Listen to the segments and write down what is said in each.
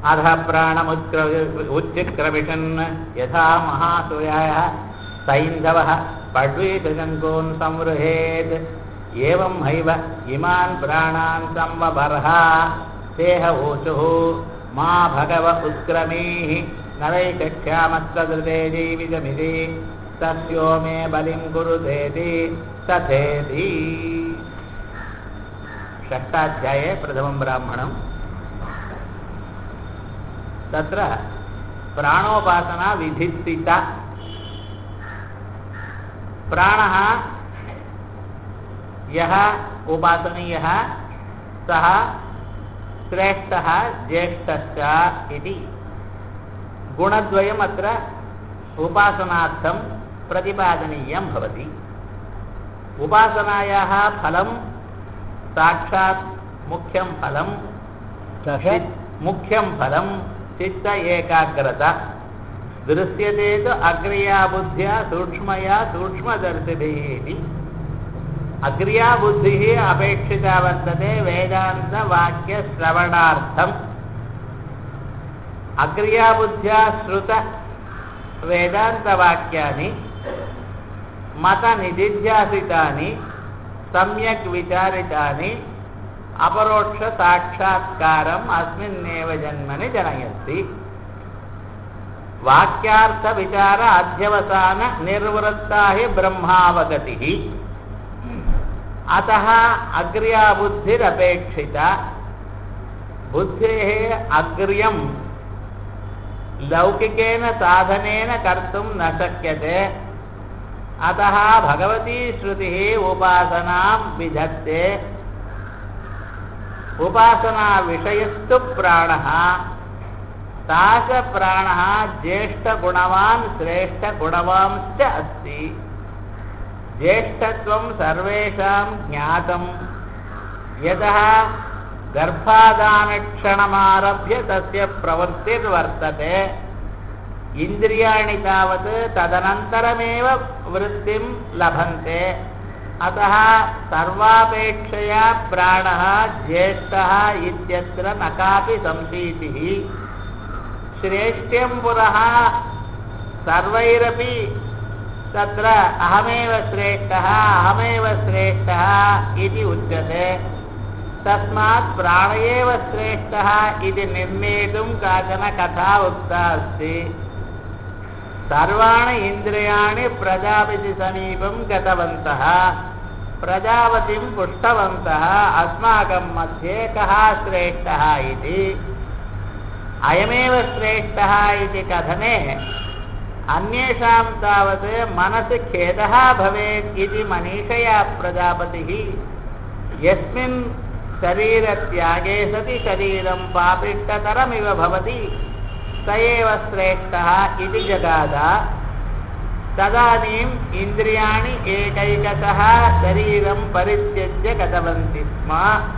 अधः प्राणमुच्क्र उच्चिक्रमिषन् यथा महासूर्याय सैन्धवः पड्वीशङ्कून् संवृहेत् एवं हैव इमान् प्राणान् संवबर्ह तेह ऊचुः मा भगव उत्क्रमीः न वै चक्ष्यामस्तदृते जीवितमिति तस्यो मे बलिं कुरुतेति तथेति षष्ठाध्याये प्रथमं ब्राह्मणम् तत्र प्राणोपासना विधिस्थिता प्राणः यः उपासनीयः सः श्रेष्ठः ज्येष्ठश्च इति गुणद्वयम् अत्र उपासनार्थं प्रतिपादनीयं भवति उपासनायाः फलं साक्षात् मुख्यं फलं चित् मुख्यं फलं चित्त एकाग्रता दृश्यते तु अग्र्या बुद्ध्या सूक्ष्मया सूक्ष्मदर्शिभिः इति अग्र्या बुद्धिः अपेक्षिता वर्तते वेदान्तवाक्यश्रवणार्थम् अग्र्या बुद्ध्या श्रुत वेदान्तवाक्यानि मतनिदिध्यासितानि सम्यक् विचारितानि अपरोक्षसाक्षात्कारम् अस्मिन्नेव जन्मनि जनयन्ति वाक्यार्थविचार अध्यवसान निर्वृत्ता हि ब्रह्मावगतिः अतः अग्र्या बुद्धिरपेक्षिता बुद्धेः अग्र्यं लौकिकेन साधनेन कर्तुं न शक्यते अतः भगवती श्रुतिः उपासनां विधत्ते उपासनाविषयस्तु प्राणः तादृशप्राणः ज्येष्ठगुणवान् श्रेष्ठगुणवांश्च अस्ति ज्येष्ठत्वं सर्वेषां ज्ञातं यतः गर्भाधानक्षणमारभ्य तस्य प्रवृत्तिर्वर्तते इन्द्रियाणि तावत् तदनन्तरमेव वृत्तिं लभन्ते अतः सर्वापेक्षया प्राणः ज्येष्ठः इत्यत्र न कापि संशीतिः श्रेष्ठ्यं पुरः सर्वैरपि तत्र अहमेव श्रेष्ठः अहमेव श्रेष्ठः इति उच्यते तस्मात् प्राण एव श्रेष्ठः इति निर्णेतुं काचन कथा उक्ता अस्ति सर्वाणि इन्द्रियाणि प्रजापति समीपं गतवन्तः प्रजापतिं पुष्टवन्तः अस्माकं मध्ये कः श्रेष्ठः इति अयमेव श्रेष्ठः इति कथने अन्येषां तावत् मनसि खेदः भवेत् इति मनीषया प्रजापतिः यस्मिन् शरीरत्यागे सति शरीरं पापिष्टतरमिव भवति स एव श्रेष्ठः इति जगाद तदानीम् इन्द्रियाणि एकैकतः शरीरं परित्यज्य गतवन्ति स्म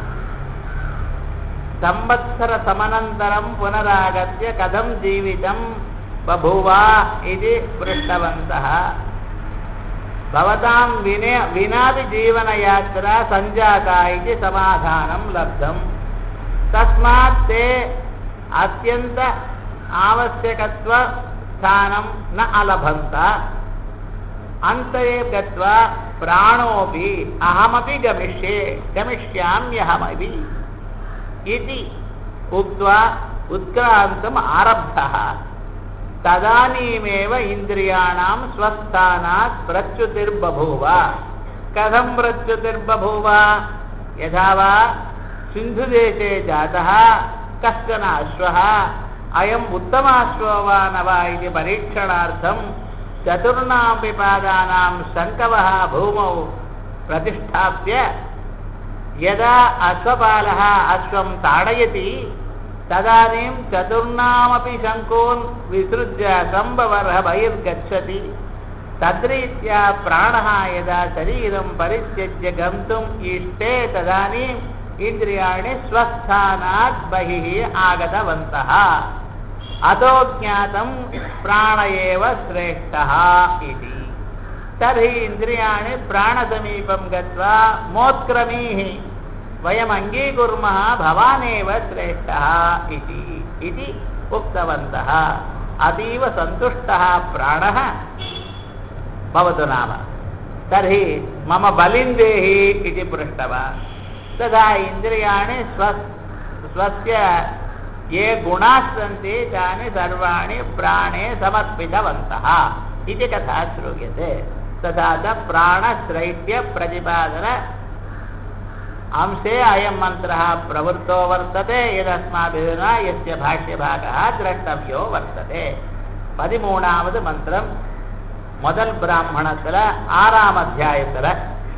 संवत्सरसमनन्तरं पुनरागत्य कथं जीवितं बभूव इति पृष्टवन्तः भवतां विने विनापि जीवनयात्रा सञ्जाता इति समाधानं लब्धं तस्मात् ते अत्यन्त आवश्यकत्वस्थानं न अलभन्त अन्ते गत्वा प्राणोऽपि अहमपि गमिष्ये गमिष्याम्यहमपि इति उक्त्वा उत्क्रान्तम् आरब्धः तदानीमेव इन्द्रियाणां स्वस्थानात् प्रच्युतिर्बभूव कथं प्रच्युतिर्बभूव यथा वा सिन्धुदेशे जातः कश्चन अश्वः अयम् उत्तमाश्वो वा न वा इति परीक्षणार्थं चतुर्णामपि पादानां शङ्कवः भूमौ प्रतिष्ठाप्य यदा अश्वपालः अश्वं ताडयति तदानीं चतुर्णामपि शङ्कून् विसृज्य सम्भवर्ह बहिर्गच्छति तद्रीत्या प्राणः यदा शरीरं परित्यज्य गन्तुम् इष्टे तदानीम् इन्द्रियाणि स्वस्थानात् बहिः आगतवन्तः अतो ज्ञातं प्राण एव श्रेष्ठः इति तर्हि इन्द्रियाणि प्राणसमीपं गत्वा मोत्क्रमीः वयम् अङ्गीकुर्मः भवानेव श्रेष्ठः इति इति उक्तवन्तः अतीव सन्तुष्टः प्राणः भवतु नाम तर्हि मम बलिं देहि इति पृष्टवान् तदा इन्द्रियाणि स्व स्वस्य ये गुणाः सन्ति तानि सर्वाणि प्राणे समर्पितवन्तः इति कथा श्रूयते तथा च प्राणश्रैट्यप्रतिपादन अंशे अयं मन्त्रः प्रवृत्तो वर्तते यदस्माभिः न यस्य भाष्यभागः द्रष्टव्यो वर्तते பதிமூணாவது மந்திரம் முதல் பிராமணத்துல ஆறாம் அத்தியாயத்துல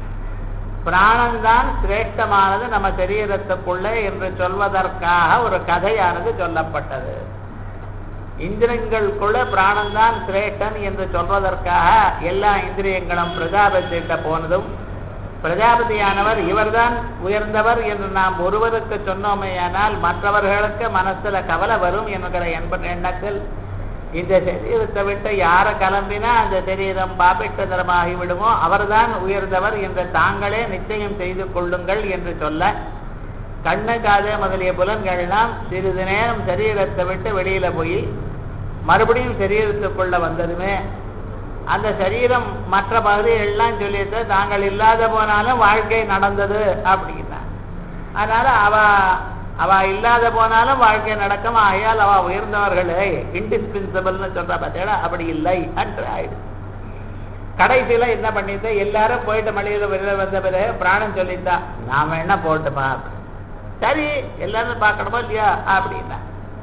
பிராணந்தான் சிரேஷ்டமானது நம்ம சரீரத்துக்குள்ளே என்று சொல்வதற்காக ஒரு கதையானது சொல்லப்பட்டது இந்திரியங்களுக்குள்ள பிராணந்தான் சிரேஷ்டன் என்று சொல்வதற்காக எல்லா இந்திரியங்களும் பிரஜாபதியிட்ட போனதும் பிரஜாபதியானவர் இவர்தான் உயர்ந்தவர் என்று நாம் ஒருவருக்கு சொன்னோமேயானால் மற்றவர்களுக்கு மனசுல கவலை வரும் என்கிற என்ப எண்ணத்தில் இந்த சரீரத்தை விட்டு யார கிளம்பினா அந்த சரீரம் பாப்பிட்ட தரமாகி விடுமோ அவர்தான் உயர்ந்தவர் என்று தாங்களே நிச்சயம் செய்து கொள்ளுங்கள் என்று சொல்ல கண்ணு காது முதலிய புலன்கள்லாம் சிறிது நேரம் சரீரத்தை விட்டு வெளியில போய் மறுபடியும் சரீரத்துக்குள்ள வந்ததுமே அந்த சரீரம் மற்ற பகுதிகள்லாம் சொல்லிட்டு தாங்கள் இல்லாத போனாலும் வாழ்க்கை நடந்தது அப்படின்னா அதனால அவ அவ இல்லாத போனாலும் வாழ்க்கை நடக்கும் ஆகையால் அவ உயர்ந்தவர்களே இன்டிஸ்பின்சிபிள்னு சொல்ற பார்த்தீங்களா அப்படி இல்லை அன்று ஆயிடுச்சு கடைசியில என்ன பண்ணிட்டு எல்லாரும் போயிட்டு மளிகையில வெளியில வந்த பிறகு பிராணம் சொல்லிட்டா நாம என்ன போட்டுமா சரி எல்லாரும் பார்க்கணுமோ இல்லையா அப்படின்னா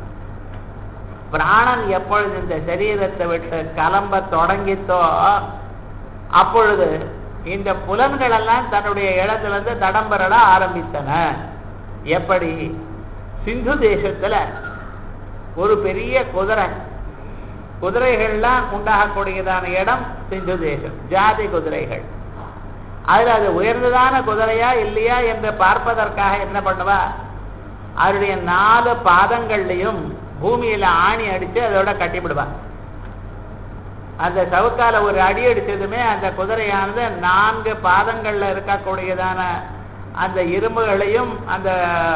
பிராணன் எப்பொழுது இந்த சரீரத்தை விட்டு கிளம்ப தொடங்கித்தோ அப்பொழுது இந்த புலன்கள் எல்லாம் தன்னுடைய இடத்திலிருந்து தடம்பரட ஆரம்பித்தன எப்படி சிந்து தேசத்துல ஒரு பெரிய குதிரை குதிரைகள்லாம் உண்டாகக்கூடியதான இடம் சிந்து தேசம் ஜாதி குதிரைகள் அதுல அது உயர்ந்ததான குதிரையா இல்லையா என்று பார்ப்பதற்காக என்ன பண்ணுவா அதனுடைய நாலு பாதங்கள்லையும் பூமியில ஆணி அடிச்சு அதோட கட்டிவிடுவா அந்த சவுக்கால ஒரு அடி அடிச்சதுமே அந்த குதிரையானது நான்கு பாதங்கள்ல இருக்கக்கூடியதான அந்த இரும்புகளையும் அந்த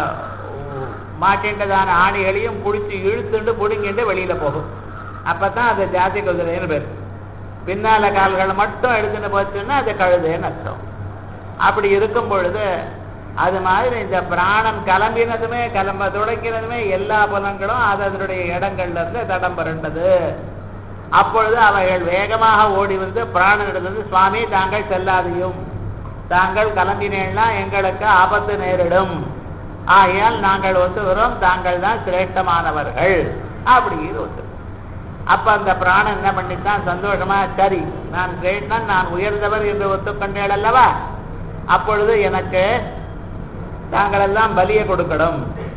மாட்டின்றதான ஆணிகளையும் பிடிச்சி இழுத்துண்டு பிடுங்கிட்டு வெளியில போகும் அப்பதான் அது ஜாதி குதிரைன்னு பேர் பின்னால கால்களை மட்டும் எடுத்துட்டு போச்சுன்னா அது கழுதுன்னு அர்த்தம் அப்படி இருக்கும் பொழுது அது மாதிரி இந்த பிராணம் கிளம்பினதுமே கிளம்ப தொடங்கினதுமே எல்லா புலன்களும் அது அதனுடைய இடங்கள்ல இருந்து தடம் புரண்டது அப்பொழுது அவைகள் வேகமாக ஓடி வந்து பிராணனிடத்திலிருந்து சுவாமி தாங்கள் செல்லாதையும் தாங்கள் கிளம்பினேன்னா எங்களுக்கு ஆபத்து நேரிடும் ஆகையால் நாங்கள் ஒத்துகிறோம் தாங்கள் தான் சிரேஷ்டமானவர்கள் அப்படின்னு ஒத்து அப்ப அந்த பிராணன் என்ன பண்ணித்தான் சந்தோஷமா சரி நான் கிரேட்டன் நான் உயர்ந்தவர் என்று ஒத்துக்கொண்டேன் அல்லவா அப்பொழுது எனக்கு தாங்கள் எல்லாம் பலியை கொடுக்கணும்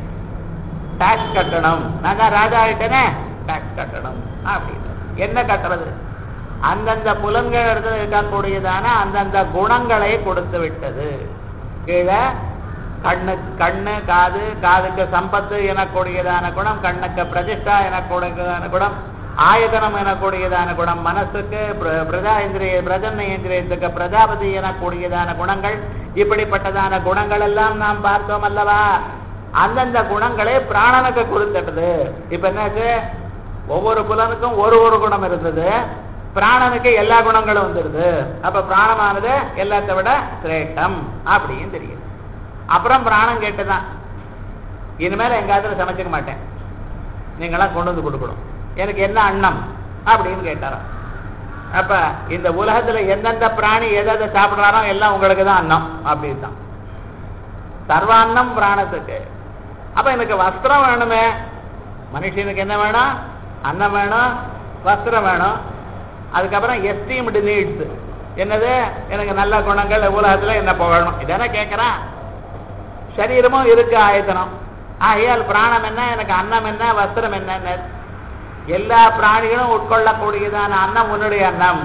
டாக்ஸ் கட்டணும் நான் தான் ராஜா ஆயிட்டேனே டாக்ஸ் கட்டணும் அப்படின்னு என்ன கட்டுறது அந்தந்த புலன்கள் இடத்துல இருக்கக்கூடியதான அந்தந்த குணங்களை கொடுத்து விட்டது கீழே கண்ணு கண்ணு காது காதுக்கு சம்பத்து எனக்கூடியதான குணம் கண்ணுக்கு பிரதிஷ்டா எனக்கூடியதான குணம் ஆயதனம் எனக்கூடியதான குணம் மனசுக்கு பிர- பிரஜா இந்திரிய பிரஜன்ன இந்திரியத்துக்கு பிரஜாபதி எனக்கூடியதான குணங்கள் இப்படிப்பட்டதான குணங்கள் எல்லாம் நாம் பார்த்தோம் அல்லவா அந்தந்த குணங்களை பிராணனுக்கு கொடுத்துட்டது இப்ப என்னாச்சு ஒவ்வொரு புலனுக்கும் ஒரு ஒரு குணம் இருந்தது பிராணனுக்கு எல்லா குணங்களும் வந்துருது அப்ப பிராணமானது எல்லாத்தை விட சிரேஷ்டம் அப்படின்னு தெரியுது அப்புறம் பிராணம் கேட்டுதான் இனிமேல் எங்காவது சமைச்சுக்க மாட்டேன் நீங்களாம் கொண்டு வந்து கொடுக்கணும் எனக்கு என்ன அன்னம் அப்படின்னு கேட்டாராம் அப்ப இந்த உலகத்துல எந்தெந்த பிராணி எதை சாப்பிடுறாரோ எல்லாம் உங்களுக்கு தான் அன்னம் அப்படின்னு தான் சர்வான்னம் பிராணத்துக்கு அப்ப எனக்கு வஸ்திரம் வேணுமே மனுஷனுக்கு என்ன வேணும் அன்னம் வேணும் வஸ்திரம் வேணும் அதுக்கப்புறம் எஸ்டீம்டு நீட்ஸ் என்னது எனக்கு நல்ல குணங்கள் உலகத்துல என்ன புகழணும் இதானே கேட்கறான் சரீரமும் இருக்கு ஆயத்தனம் ஆகையால் பிராணம் என்ன எனக்கு அன்னம் என்ன வஸ்திரம் என்ன எல்லா பிராணிகளும் உட்கொள்ளக்கூடியதான அன்னம் உன்னுடைய அன்னம்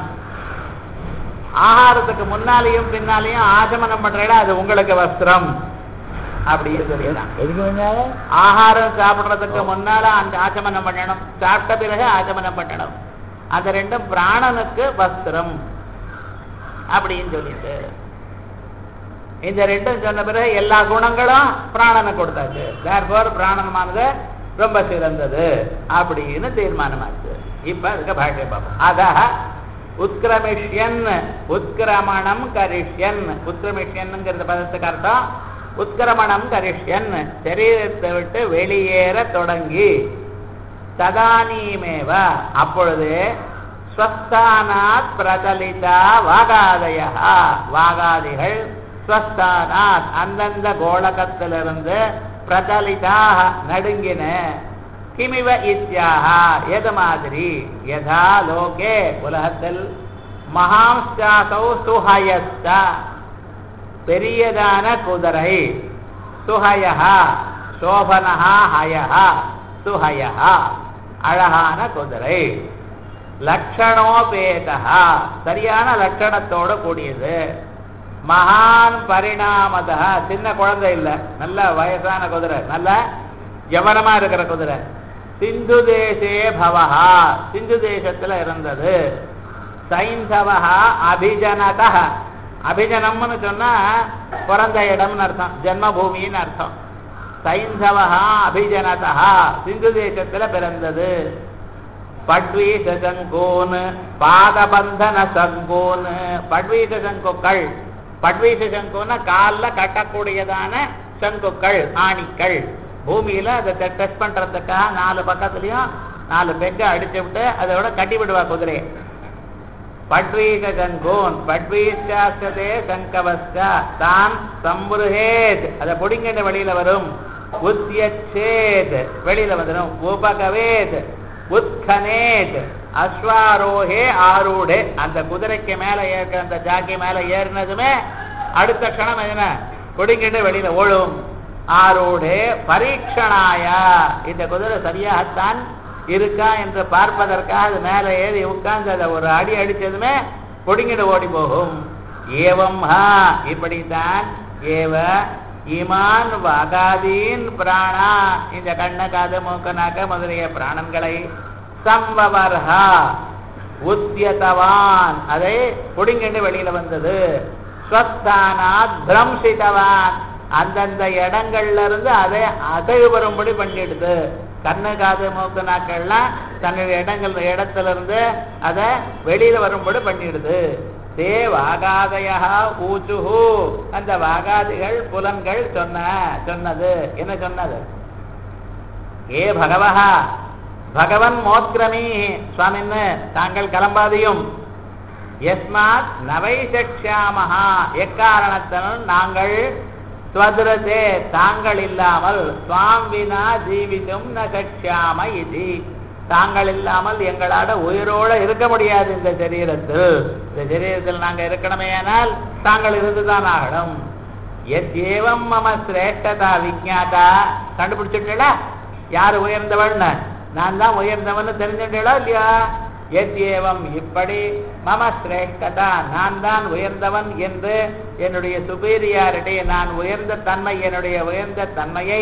ஆகாரத்துக்கு முன்னாலேயும் பின்னாலேயும் ஆசமனம் பண்றீங்களா அது உங்களுக்கு வஸ்திரம் அப்படின்னு சொல்லிடலாம் எதுக்கு முன்னால ஆகாரம் சாப்பிடுறதுக்கு முன்னால அந்த ஆச்சமனம் பண்ணணும் சாப்பிட்ட பிறகு ஆச்சமனம் பண்ணணும் அந்த ரெண்டும் பிராணனுக்கு வஸ்திரம் அப்படின்னு சொல்லிட்டு இந்த ரெண்டும் சொன்ன பிறகு எல்லா குணங்களும் பிராணனை கொடுத்தாச்சு தேர்ஃபோர் பிராணனமானது ரொம்ப சிறந்தது அப்படின்னு தீர்மானமாச்சு இப்ப அதுக்கு பாஷ்ய பார்ப்போம் அதா உத்கிரமிஷ்யன் உத்கிரமணம் கரிஷ்யன் உத்கிரமிஷ்யன்ங்கிறது பதத்துக்கு அர்த்தம் உத்கிரமணம் கரிஷ்யன் சரீரத்தை விட்டு வெளியேற தொடங்கி ததானீமேவ அப்பொழுது ஸ்வஸ்தானாத் பிரதலிதா வாகாதய வாகாதிகள் ஸ்வஸ்தானாத் அந்தந்த கோலகத்திலிருந்து பிரதலிதாக நடுங்கின கிமிவ இத்தியாக எது மாதிரி யதா லோகே உலகத்தில் மகாம்சாசௌ சுஹயஸ்தா பெரியதான குதிரை சுஹயா சோபனஹா ஹயா சுஹயா அழகான குதிரை லட்சணோபேதா சரியான லட்சணத்தோடு கூடியது மகான் பரிணாமத சின்ன குழந்தை இல்ல நல்ல வயசான குதிரை நல்ல யவனமா இருக்கிற குதிரை சிந்து தேசே பவஹா சிந்து தேசத்துல இருந்தது சைந்தவஹா அபிஜனத அபிஜனம்னு சொன்னா பிறந்த இடம்னு அர்த்தம் ஜென்மபூமின்னு அர்த்தம் சைந்தவஹா அபிஜனதா சிந்து தேசத்துல பிறந்தது பட்வீச சங்கோன் பாதபந்தன சங்கோன் பட்வீச சங்குக்கள் பட்வீச சங்குன்னா காலில் கட்டக்கூடியதான சங்குக்கள் ஆணிக்கள் பூமியில அதை டெஸ்ட் பண்றதுக்காக நாலு பக்கத்துலயும் நாலு பெக்க அடிச்சு விட்டு அதோட கட்டி விடுவா குதிரையை பட்வீக கங்கோன் பட்வீச்சாஸ்தே சங்கவஸ்கா தான் சம்புருஹேத் அதை பொடிங்கிட்ட வெளியில வரும் உத்தியச்சேத் வெளியில வந்துடும் உபகவேத் உத்கனேத் அஸ்வாரோஹே ஆரூடே அந்த குதிரைக்கு மேல ஏற்க அந்த ஜாக்கி மேல ஏறினதுமே அடுத்த க்ஷணம் என்ன பொடிங்கிட்டு வெளியில ஓடும் ஆரோடே பரீட்சணாயா இந்த குதிரை சரியாகத்தான் இருக்கா என்று பார்ப்பதற்காக அது மேலே ஏறி உட்கார்ந்து அதை ஒரு அடி அடிச்சதுமே பொடிங்கிட ஓடி போகும் ஏவம் ஹா இப்படித்தான் ஏவ இமான் வகாதீன் பிராணா இந்த கண்ண காது மூக்க நாக்க முதலிய பிராணன்களை சம்பவர்ஹா உத்தியதவான் அதை புடிங்கிட்டு வெளியில வந்தது ஸ்வஸ்தானாத் பிரம்சிதவான் அந்தந்த இடங்கள்ல இருந்து அதை அசைவு வரும்படி பண்ணிடுது கண்ணு காது மூக்கு நாக்கள்லாம் தன்னுடைய இடங்கள் இடத்துல இருந்து அதை வெளியில வரும்படி பண்ணிடுது தே வாகாதயா ஊச்சுஹு அந்த வாகாதிகள் புலன்கள் சொன்ன சொன்னது என்ன சொன்னது ஏ பகவஹா பகவன் மோத்கிரமி சுவாமின்னு தாங்கள் கிளம்பாதியும் எஸ்மாத் நவைசக்ஷாமஹா எக்காரணத்தினும் நாங்கள் ஸ்வதுரதே தாங்கள் இல்லாமல் சுவாமினா ஜீவிதும் ந சக்ஷாம இது தாங்கள் இல்லாமல் எங்களால உயிரோட இருக்க முடியாது இந்த சரீரத்தில் இந்த சரீரத்தில் நாங்க இருக்கணுமே ஆனால் தாங்கள் இருந்துதான் ஆகணும் எத் ஏவம் மம சிரேஷ்டதா விஜாதா கண்டுபிடிச்சிட்டா யார் உயர்ந்தவன் நான் தான் உயர்ந்தவன் தெரிஞ்சுட்டா இல்லையா எத் ஏவம் இப்படி மம சிரேஷ்டதா நான் தான் உயர்ந்தவன் என்று என்னுடைய சுபீரியாரிட்டி நான் உயர்ந்த தன்மை என்னுடைய உயர்ந்த தன்மையை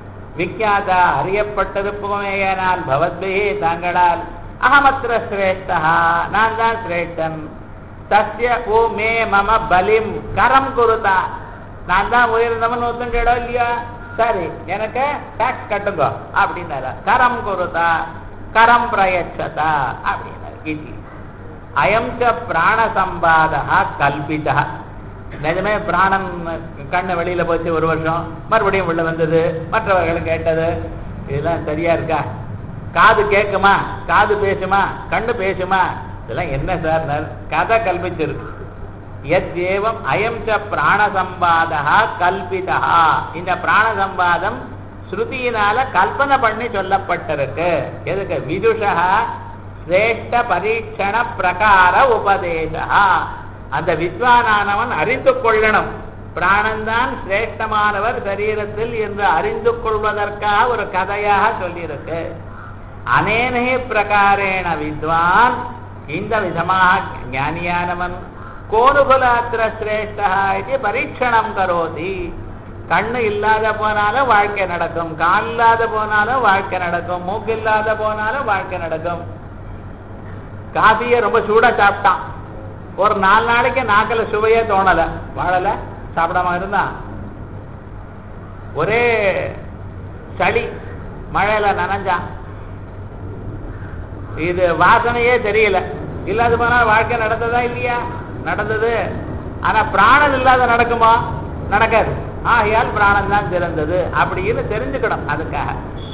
விக்யாதா அறியப்பட்டிருப்போமேயானால் பவத்பிஹி தாங்களால் அகமத்திர சிரேஷ்டா நான் தான் சிரேஷ்டன் தஸ்ய ஓ மே மம பலிம் கரம் குருதா நான் தான் உயர்ந்தவன் ஒத்துண்டா இல்லையா சரி எனக்கு டாக்ஸ் கட்டுங்க அப்படின்னாரு கரம் குருதா கரம் பிரயச்சதா அப்படின்னாரு இது அயம் ச பிராண சம்பாதா கல்பிதா நிஜமே பிராணன் கண்ணு வெளியில போச்சு ஒரு வருஷம் மறுபடியும் உள்ள வந்தது மற்றவர்கள் கேட்டது இதெல்லாம் சரியா இருக்கா காது கேட்குமா காது பேசுமா கண்ணு பேசுமா இதெல்லாம் என்ன சார் கதை கல்பிச்சிருக்கு எத் ஏவம் அயம் ச பிராண சம்பாதா கல்பிதா இந்த பிராண சம்பாதம் ஸ்ருதியினால கல்பனை பண்ணி சொல்லப்பட்டிருக்கு எதுக்கு விதுஷா சிரேஷ்ட பரீட்சண பிரகார உபதேசா அந்த வித்வானானவன் அறிந்து கொள்ளணும் பிராணன்தான் சிரேஷ்டமானவர் சரீரத்தில் என்று அறிந்து கொள்வதற்காக ஒரு கதையாக சொல்லியிருக்கு அனேனே பிரகாரேண வித்வான் இந்த விதமாக ஞானியானவன் கோனுகுலாத்திர சிரேஷ்டா இது பரீட்சணம் கரோதி கண்ணு இல்லாத போனாலும் வாழ்க்கை நடக்கும் கால் இல்லாத போனாலும் வாழ்க்கை நடக்கும் மூக்கு இல்லாத போனாலும் வாழ்க்கை நடக்கும் காஃபியை ரொம்ப சூடா சாப்பிட்டான் ஒரு நாலு நாளைக்கு நாக்கில் சுவையே தோணல வாழல சாப்பிடாம இருந்தான் ஒரே சளி மழையில நனைஞ்சான் இது வாசனையே தெரியல இல்லாத போனா வாழ்க்கை நடந்ததா இல்லையா நடந்தது ஆனா பிராணன் இல்லாத நடக்குமா நடக்காது ஆகையால் பிராணன் தான் சிறந்தது அப்படின்னு தெரிஞ்சுக்கணும் அதுக்காக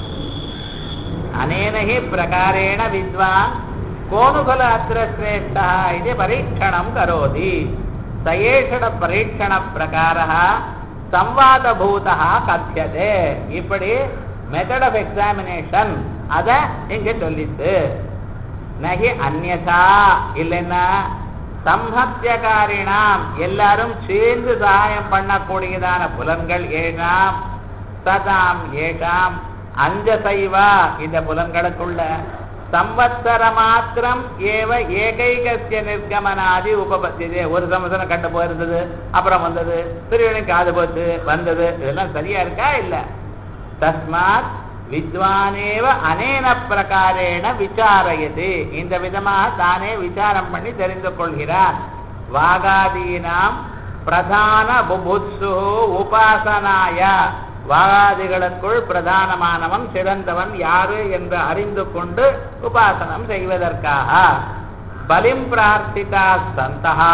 அனேனஹி பிரகாரேண வித்வான் கோனுபல அத்திர சிரேஷ்டா இது பரீட்சணம் கரோதி சயேஷட பரீட்சண பிரகார சம்வாதபூதா கத்தியதே இப்படி மெத்தட் ஆஃப் எக்ஸாமினேஷன் அத இங்க சொல்லிட்டு நகி அந்நதா இல்லைன்னா சம்ஹத்தியகாரிணாம் எல்லாரும் சேர்ந்து சகாயம் பண்ணக்கூடியதான புலன்கள் ஏழாம் சதாம் ஏழாம் அஞ்சசைவா இந்த புலன்களுக்குள்ள சம்வத்சர மாத்திரம் ஏவ ஏகைகசிய நிர்கமனாதி உபபத்தியதே ஒரு சம்வத்சரம் கண்டு போயிருந்தது அப்புறம் வந்தது திருவனுக்கு காது போச்சு வந்தது இதெல்லாம் சரியா இருக்கா இல்ல தஸ்மாத் வித்வானேவ அனேன பிரகாரேண விசாரயது இந்த விதமாக தானே விசாரம் பண்ணி தெரிந்து கொள்கிறார் வாகாதீனாம் பிரதான புபுத்சு உபாசனாய வாகாதிகளுக்குள் பிரதானமானவன் சிறந்தவன் யாரு என்று அறிந்து கொண்டு உபாசனம் செய்வதற்காக பலிம் பிரார்த்திதா சந்தகா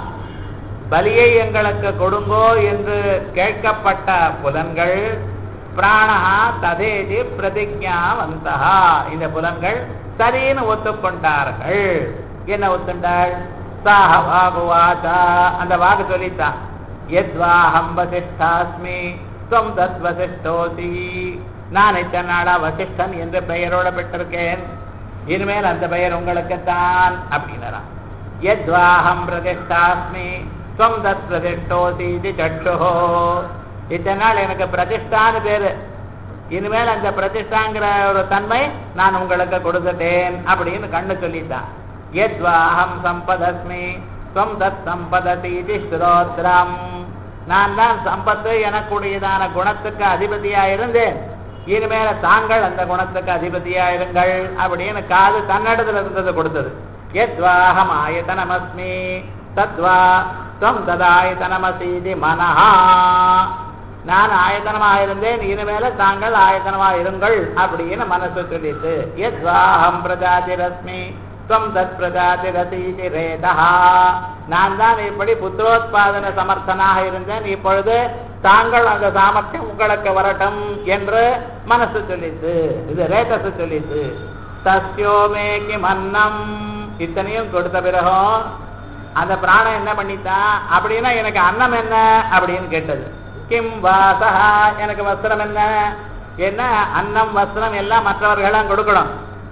பலியை எங்களுக்கு கொடுங்கோ என்று கேட்கப்பட்ட புலன்கள் பிராணஹா ததேதி பிரதிஜாவந்தா இந்த புலன்கள் சரின்னு ஒத்துக்கொண்டார்கள் என்ன ஒத்துண்டாள் சாஹ வாகுவாசா அந்த வாக்கு சொல்லித்தான் எத்வாஹம் வசிஷ்டாஸ்மி துவம் தத் வசிஷ்டோசி நான் இத்தனை நாளா வசிஷ்டன் என்ற பெயரோட பெற்றிருக்கேன் இனிமேல் அந்த பெயர் உங்களுக்குத்தான் அப்படின்னாராம் எத்வாஹம் பிரதிஷ்டாஸ்மி துவம் தத் பிரதிஷ்டோசி இது சற்றுஹோ இத்தனை நாள் எனக்கு பிரதிஷ்டான்னு பேரு இனிமேல் அந்த பிரதிஷ்டாங்கிற ஒரு தன்மை நான் உங்களுக்கு கொடுத்துட்டேன் அப்படின்னு கண்ணு சொல்லிட்டான் எத்வாஹம் சம்பதஸ்மி துவம் தத் சம்பதசி இது ஸ்ரோத்ரம் நான் தான் சம்பத்து எனக்குடையதான குணத்துக்கு அதிபதியா இருந்தேன் இனிமேல தாங்கள் அந்த குணத்துக்கு அதிபதியா இருங்கள் அப்படின்னு காது தன்னிடத்துல இருந்தது கொடுத்தது எத்வாஹம் ஆயதனமஸ்மி தத்வா துவம் ததாயதனமசீதி மனஹா நான் ஆயத்தனமாக இருந்தேன் இனிமேல தாங்கள் ஆயத்தனமா இருங்கள் அப்படின்னு மனசு சொல்லிட்டு எத்வாஹம் பிரஜாதிரஸ்மி துவம் தத் பிரஜாதிரசீதி ரேதா நான் தான் இப்படி புத்திரோத்பாதன சமர்த்தனாக இருந்தேன் இப்பொழுது தாங்கள் அந்த சாமர்த்தியம் உங்களுக்கு வரட்டும் என்று மனசு சொல்லித்து இது ரேதசு சொல்லித்து தஸ்யோமே கிமன்னம் இத்தனையும் கொடுத்த பிறகும் அந்த பிராணம் என்ன பண்ணித்தான் அப்படின்னா எனக்கு அன்னம் என்ன அப்படின்னு கேட்டது கிம் வாசா எனக்கு வஸ்திரம் என்ன என்ன அன்னம் வஸ்திரம் எல்லாம் மற்றவர்களாம் கொடுக்கணும்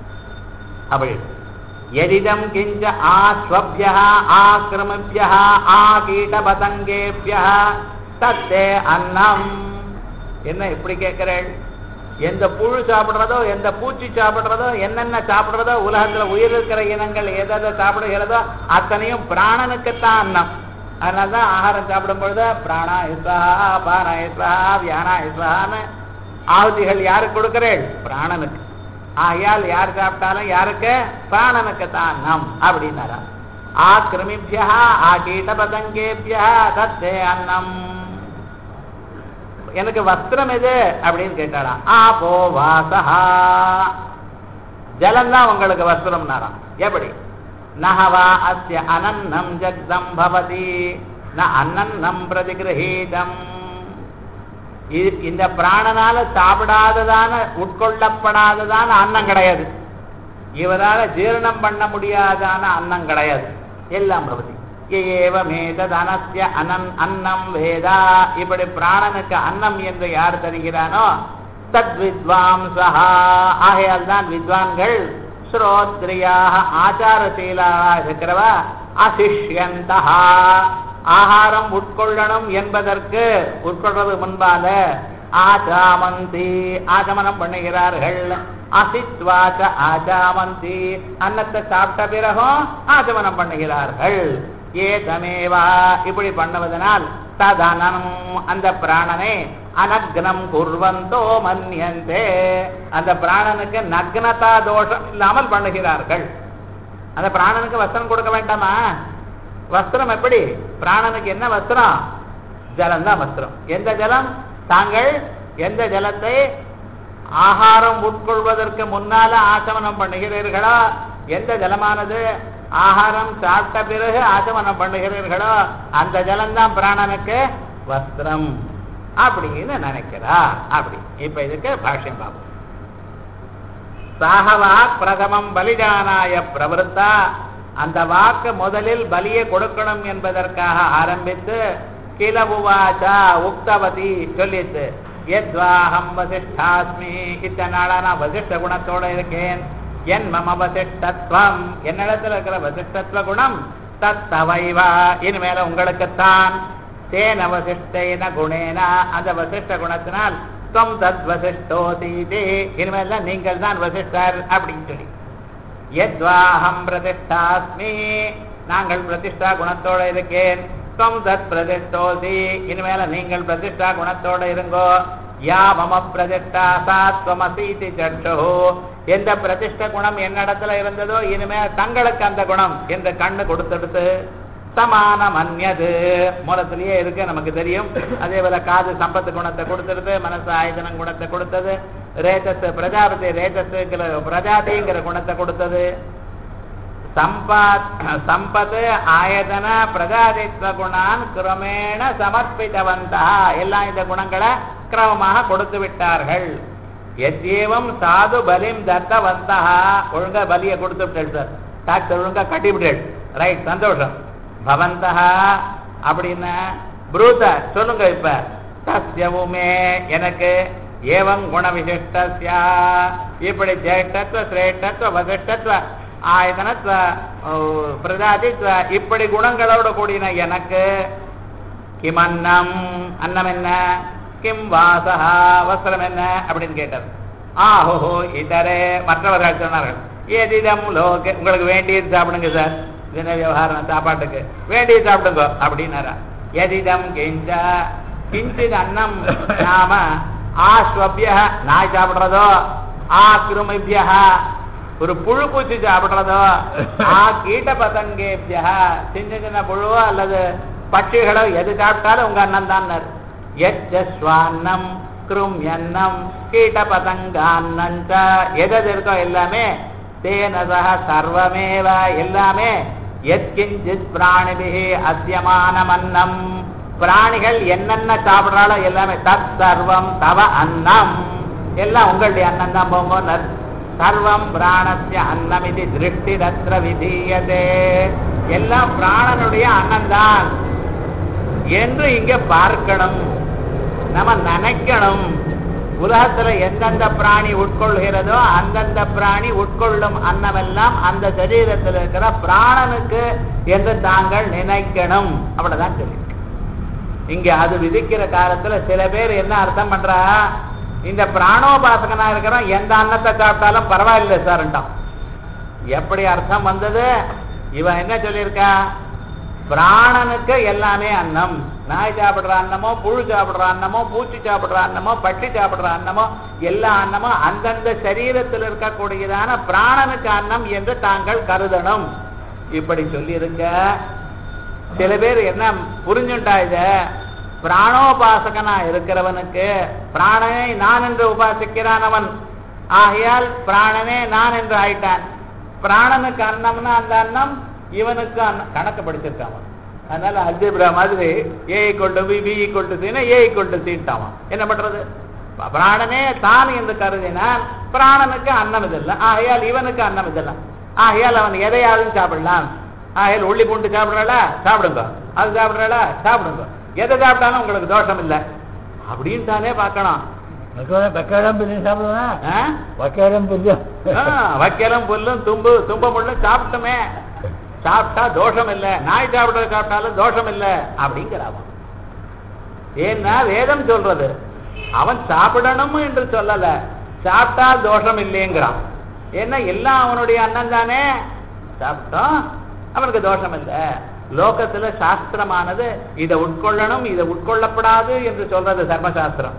அப்படி எதிதம் கிஞ்ச ஆஸ்வபிய ஆக்கிரமிபிய ஆ கீட்ட பதங்கேபிய தத்தே அன்னம் என்ன இப்படி கேட்கிறேன் எந்த புழு சாப்பிடுறதோ எந்த பூச்சி சாப்பிடுறதோ என்னென்ன சாப்பிடுறதோ உலகத்துல உயிர் இருக்கிற இனங்கள் எதை சாப்பிடுகிறதோ அத்தனையும் பிராணனுக்குத்தான் அன்னம் அதனாலதான் ஆகாரம் சாப்பிடும் பொழுது பிராணா இஸ்வஹா பானா இஸ்வஹா வியானா இஸ்வஹான்னு ஆகுதிகள் யாருக்கு கொடுக்கிறேள் பிராணனுக்கு ஆகையால் யார் சாப்பிட்டாலும் யாருக்கு பிராணனுக்கு தான் நம் அப்படின்னாரா ஆக்கிரமிபியா ஆ கீட்ட பதங்கேபியா தத்தே அன்னம் எனக்கு வஸ்திரம் எது அப்படின்னு கேட்டாராம் ஆபோ வாசஹா ஜலம்தான் உங்களுக்கு வஸ்திரம்னாராம் எப்படி நகவா அஸ்ய அனன்னம் ஜக்தம் பவதி ந அன்னன்னம் பிரதிகிரகீதம் இது இந்த பிராணனால சாப்பிடாததான உட்கொள்ளப்படாததான அன்னம் கிடையாது இவரால ஜீரணம் பண்ண முடியாதான அன்னம் கிடையாது எல்லாம் பவதி ஏவமேதனஸ்ய அனன் அன்னம் வேதா இப்படி பிராணனுக்கு அன்னம் என்று யார் தருகிறானோ தத் வித்வாம்சா ஆகையால் தான் வித்வான்கள் ஸ்ரோத்ரியாக ஆச்சாரசீலாக இருக்கிறவா அசிஷ்யந்தா ஆகாரம் உட்கொள்ளணும் என்பதற்கு உட்கொள்றது முன்பால ஆச்சாமந்தி ஆச்சமனம் பண்ணுகிறார்கள் அசித்வாச்ச ஆச்சாமந்தி அன்னத்தை சாப்பிட்ட பிறகும் ஆச்சமனம் பண்ணுகிறார்கள் ஏதமேவா இப்படி பண்ணுவதனால் ததனம் அந்த பிராணனை அனக்னம் குர்வந்தோ மன்யந்தே அந்த பிராணனுக்கு நக்னதா தோஷம் இல்லாமல் பண்ணுகிறார்கள் அந்த பிராணனுக்கு வஸ்திரம் கொடுக்க வேண்டாமா வஸ்திரம் எப்படி பிராணனுக்கு என்ன வஸ்திரம் ஜலம் தான் வஸ்திரம் எந்த ஜலம் தாங்கள் எந்த ஜலத்தை ஆகாரம் உட்கொள்வதற்கு முன்னால ஆசமனம் பண்ணுகிறீர்களோ எந்த ஜலமானது ஆகாரம் சாப்பிட்ட பிறகு ஆசமனம் பண்ணுகிறீர்களோ அந்த ஜலம்தான் பிராணனுக்கு வஸ்திரம் அப்படின்னு நினைக்கிறா அப்படி இப்ப இதுக்கு பாஷ்யம் பார்ப்போம் சாகவாக் பிரதமம் பலிதானாய பிரவருத்தா அந்த வாக்கு முதலில் பலியை கொடுக்கணும் என்பதற்காக ஆரம்பித்து கில உவாச்சா உக்தவதி சொல்லித்து எத்வாஹம் வசிஷ்டாஸ்மி இத்தனை நாளா நான் வசிஷ்ட குணத்தோட இருக்கேன் என் மம வசிஷ்டத்வம் என்னிடத்தில் இருக்கிற வசிஷ்டத்வ குணம் தத்தவைவா இனிமேல உங்களுக்குத்தான் தேன வசிஷ்டேன குணேன அந்த வசிஷ்ட குணத்தினால் துவம் தத் வசிஷ்டோதீதி இனிமேல் தான் நீங்கள் தான் வசிஷ்டர் அப்படின்னு சொல்லி எத்வாஹம் பிரதிஷ்டாஸ்மி நாங்கள் பிரதிஷ்டா குணத்தோட இருக்கேன் துவம் தத் பிரதிஷ்டோசி இனிமேல நீங்கள் பிரதிஷ்டா குணத்தோட இருங்கோ யா மம பிரதிஷ்டா சாத்வமசீதி சட்டோ எந்த பிரதிஷ்ட குணம் என்னிடத்துல இருந்ததோ இனிமேல் தங்களுக்கு அந்த குணம் என்று கண்ணு கொடுத்தெடுத்து சமானம் அந்நது மூலத்திலேயே இருக்கு நமக்கு தெரியும் அதே போல காது சம்பத்து குணத்தை கொடுத்துருது மனசு ஆயுதனம் குணத்தை கொடுத்தது ரேதஸ் பிரஜாபதி ரேதஸுங்கிற பிரஜாதிங்கிற குணத்தை கொடுத்தது சம்பாத் சம்பத் ஆயதன பிரஜாதித்வ குணான் கிரமேண சமர்ப்பித்தவந்தா எல்லாம் இந்த குணங்களை கிரமமாக கொடுத்து விட்டார்கள் எத்தேவம் சாது பலிம் தத்தவந்தா ஒழுங்கா பலியை கொடுத்து விட்டேன் சார் டாக்டர் ஒழுங்கா கட்டி விட்டேன் ரைட் சந்தோஷம் பவந்தா அப்படின்னா புரூத சொல்லுங்க இப்ப தஸ்யவுமே எனக்கு ஏவம் குண விசிஷ்டஸ்யா இப்படி ஜேஷ்டத்துவ சிரேஷ்டத்துவ வசிஷ்டத்துவ ஆயதனத்துவ பிரஜாதித்வ இப்படி குணங்களோட கூடின எனக்கு கிம் அன்னம் அன்னம் என்ன கிம் வாசகா வஸ்திரம் என்ன அப்படின்னு கேட்டார் ஆஹோ இதரே மற்றவர்கள் சொன்னார்கள் ஏதிதம் லோக உங்களுக்கு வேண்டியது சாப்பிடுங்க சார் என்ன விவகாரம் சாப்பாட்டுக்கு வேண்டியது சாப்பிடுங்க அப்படின்னாரா எதிதம் கிஞ்ச கிஞ்சித் அன்னம் நாம ஆஸ்வபிய நாய் சாப்பிடுறதோ ஆ கிருமிபிய ஒரு புழு பூச்சி சாப்பிடுறதோ ஆ கீட்ட பதங்கேபிய சின்ன சின்ன புழுவோ அல்லது பட்சிகளோ எது சாப்பிட்டாலும் உங்க அண்ணன் தான் எச்சஸ்வான்னம் கிரும்யன்னம் கீட்ட பதங்கான்னஞ்ச எது எது இருக்கோ எல்லாமே தேனசக சர்வமேவ எல்லாமே எத்கிஞ்சித் பிராணிபிகி அத்தியமானமன்னம் பிராணிகள் என்னென்ன சாப்பிடுறாளோ எல்லாமே தத் சர்வம் தவ அன்னம் எல்லாம் உங்களுடைய அன்னம் தான் போங்க சர்வம் பிராணஸ்ய அன்னம் இது திருஷ்டி ரத்ர விதீயதே எல்லாம் பிராணனுடைய அன்னம் தான் என்று இங்க பார்க்கணும் நம்ம நினைக்கணும் உலகத்துல எந்தெந்த பிராணி உட்கொள்கிறதோ அந்தந்த பிராணி உட்கொள்ளும் அன்னமெல்லாம் அந்த சரீரத்தில் இருக்கிற பிராணனுக்கு என்று தாங்கள் நினைக்கணும் அப்படிதான் சொல்லி இங்க அது விதிக்கிற காலத்துல சில பேர் என்ன அர்த்தம் பண்றா இந்த பிராணோபாசகனா இருக்கிறோம் எந்த அன்னத்தை சாப்பிட்டாலும் பரவாயில்லை சார்ட்டான் எப்படி அர்த்தம் வந்தது இவன் என்ன சொல்லியிருக்கா பிராணனுக்கு எல்லாமே அன்னம் நாய் சாப்பிடுற அன்னமோ புழு சாப்பிடுற அன்னமோ பூச்சி சாப்பிடுற அன்னமோ பட்டி சாப்பிடுற அன்னமோ எல்லா அன்னமும் அந்தந்த சரீரத்தில் இருக்கக்கூடியதான பிராணனுக்கு அன்னம் என்று தாங்கள் கருதணும் இப்படி சொல்லியிருங்க சில பேர் என்ன புரிஞ்சுட்டா இத பிராணோபாசகனா இருக்கிறவனுக்கு பிராணனை நான் என்று உபாசிக்கிறான் அவன் ஆகையால் பிராணனே நான் என்று ஆயிட்டான் பிராணனுக்கு அன்னம்னா அந்த அன்னம் இவனுக்கு அன்னம் கணக்கு படிச்சிருக்கான் அதனால அல்ஜிப்ரா மாதிரி ஏ கொண்டு பி பி கொண்டு சீனா ஏ கொண்டு சீட்டாவான் என்ன பண்றது பிராணனே தான் என்று கருதினான் பிராணனுக்கு அன்னம் இதெல்லாம் ஆகையால் இவனுக்கு அன்னம் இதெல்லாம் ஆகையால் அவன் எதையாவது சாப்பிடலாம் ஆகையால் உள்ளி பூண்டு சாப்பிடுறாளா சாப்பிடுங்க அது சாப்பிடுறாளா சாப்பிடுங்க எதை சாப்பிட்டாலும் உங்களுக்கு தோஷம் இல்லை அப்படின்னு தானே பார்க்கணும் வெக்காடம் பிரிஞ்சு சாப்பிடுவேன் ஆ? வக்காடம் பிரிஞ்சு ஆ, வைக்கலும் புல்லும் தும்பு தும்ப முள்ளும் சாப்பிட்டுமே சாப்பிட்டா தோஷம் இல்ல நாய் சாப்பிடுறது சாப்பிட்டாலும் தோஷம் இல்ல அப்படிங்கிறான் ஏன்னா வேதம் சொல்றது அவன் சாப்பிடணும் என்று சொல்லல சாப்பிட்டா தோஷம் இல்லைங்கிறான் ஏன்னா எல்லாம் அவனுடைய அண்ணன் தானே சாப்பிட்டோம் அவனுக்கு தோஷம் இல்ல லோகத்துல சாஸ்திரமானது இதை உட்கொள்ளணும் இதை உட்கொள்ளப்படாது என்று சொல்றது தர்மசாஸ்திரம்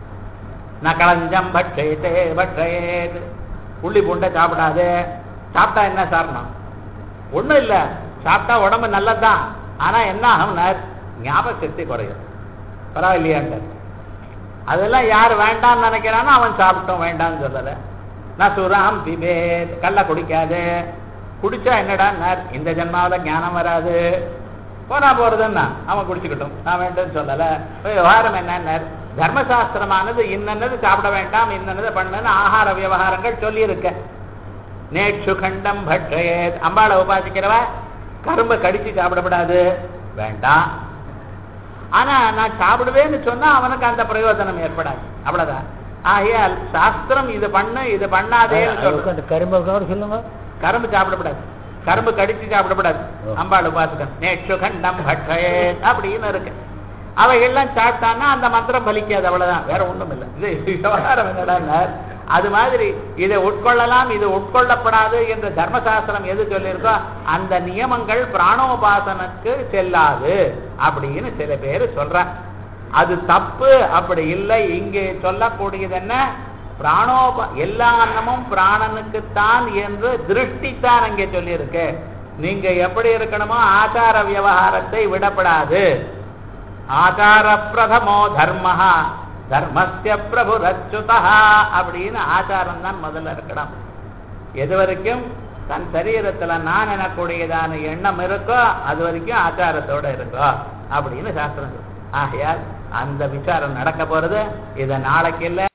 நகலஞ்சம் பட்சேத்தே பட்சேத் புள்ளி பூண்டை சாப்பிடாது சாப்பிட்டா என்ன சாரணம் ஒண்ணும் இல்ல சாப்பிட்டா உடம்பு நல்லதுதான் ஆனா என்ன ஆகும்னார் ஞாபக சக்தி குறையும் பரவாயில்லையாங்க அதெல்லாம் யார் வேண்டாம்னு நினைக்கிறானோ அவன் சாப்பிட்டோம் வேண்டாம்னு சொல்லல நான் சுராம் பிபேத் கள்ள குடிக்காது குடிச்சா என்னடா இந்த ஜென்மாவில் ஞானம் வராது போனா போறதுன்னா அவன் குடிச்சுக்கிட்டும் நான் வேண்டும்னு சொல்லல இப்ப விவகாரம் என்ன தர்மசாஸ்திரமானது இன்னது சாப்பிட வேண்டாம் இன்னது பண்ணுன்னு ஆகார விவகாரங்கள் சொல்லி இருக்க நேற்று கண்டம் பட்சயேத் அம்பாளை உபாசிக்கிறவ கரும்பை கடிச்சு சாப்பிடப்படாது வேண்டாம் ஆனா நான் சாப்பிடுவேன்னு சொன்னா அவனுக்கு அந்த பிரயோஜனம் ஏற்படாது அவ்வளவுதான் ஆகையால் சாஸ்திரம் இது பண்ணு இது பண்ணாதேன்னு சொல்றது அதுக்கு அந்த கரும்பு கூட சொல்லுங்க கரும்பு சாப்பிடக்கூடாது கரும்பு கடிச்சு சாப்பிடக்கூடாது ஓ. அம்பாள் உபாசகன் நேற்று கண்டம் பட்சயே அப்படின்னு இருக்கு அவைகள்லாம் சாப்பிட்டான்னா அந்த மந்திரம் பலிக்காது அவ்வளவுதான் வேற ஒண்ணும் இல்லை இது விவகாரம் என்னடா அது மாதிரி இதை உட்கொள்ளலாம் இது உட்கொள்ளப்படாது என்ற தர்மசாஸ்திரம் எது சொல்லியிருக்கோ அந்த நியமங்கள் பிராணோபாசனுக்கு செல்லாது அப்படின்னு சில பேர் சொல்றாங்க அது தப்பு அப்படி இல்லை இங்கே சொல்லக்கூடியது என்ன பிராணோப எல்லா அன்னமும் பிராணனுக்குத்தான் என்று திருஷ்டித்தான் அங்கே சொல்லியிருக்கு நீங்க எப்படி இருக்கணுமோ ஆச்சார விவகாரத்தை விடப்படாது ஆச்சார பிரதமோ தர்மஹா தர்மஸ்ய பிரபு ரச்சுதா அப்படின்னு ஆச்சாரம் தான் முதல்ல இருக்கணும் எது வரைக்கும் தன் சரீரத்துல நான் எனக்கூடியதான எண்ணம் இருக்கோ அது வரைக்கும் ஆச்சாரத்தோட இருக்கோ அப்படின்னு சாஸ்திரம் சொல்லுது. ஆகையால் அந்த விசாரம் நடக்க போறது இதை நாளைக்கு இல்லை